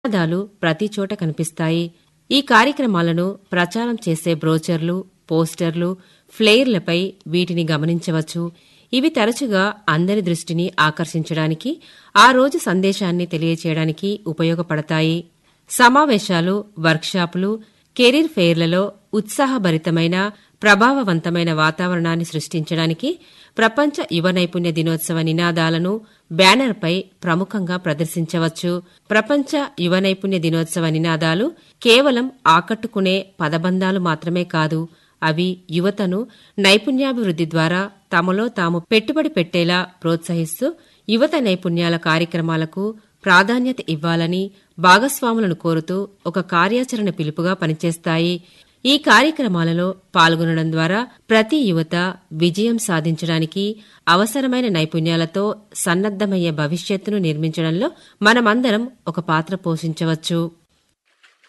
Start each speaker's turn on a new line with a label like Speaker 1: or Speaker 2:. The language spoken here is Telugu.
Speaker 1: నినాదాలు ప్రతి చోట కనిపిస్తాయి ఈ కార్యక్రమాలను ప్రచారం చేసే బ్రోచర్లు పోస్టర్లు ఫ్లెయిర్లపై వీటిని గమనించవచ్చు ఇవి తరచుగా అందరి దృష్టిని ఆకర్షించడానికి ఆ రోజు సందేశాన్ని తెలియచేయడానికి ఉపయోగపడతాయి సమావేశాలు వర్క్షాపులు కెరీర్ ఫెయిర్లలో ఉత్సాహభరితమైన ప్రభావవంతమైన వాతావరణాన్ని సృష్టించడానికి ప్రపంచ యువ నైపుణ్య దినోత్సవ నినాదాలను బ్యానర్పై ప్రముఖంగా ప్రదర్శించవచ్చు ప్రపంచ యువ నైపుణ్య దినోత్సవ నినాదాలు కేవలం ఆకట్టుకునే పదబంధాలు మాత్రమే కాదు అవి యువతను నైపుణ్యాభివృద్ధి ద్వారా తమలో తాము పెట్టుబడి పెట్టేలా ప్రోత్సహిస్తూ యువత నైపుణ్యాల కార్యక్రమాలకు ప్రాధాన్యత ఇవ్వాలని భాగస్వాములను కోరుతూ ఒక కార్యాచరణ పిలుపుగా పనిచేస్తాయి ఈ కార్యక్రమాలలో పాల్గొనడం ద్వారా ప్రతి యువత విజయం సాధించడానికి అవసరమైన నైపుణ్యాలతో సన్నద్దమయ్యే భవిష్యత్తును నిర్మించడంలో మనమందరం ఒక పాత్ర పోషించవచ్చు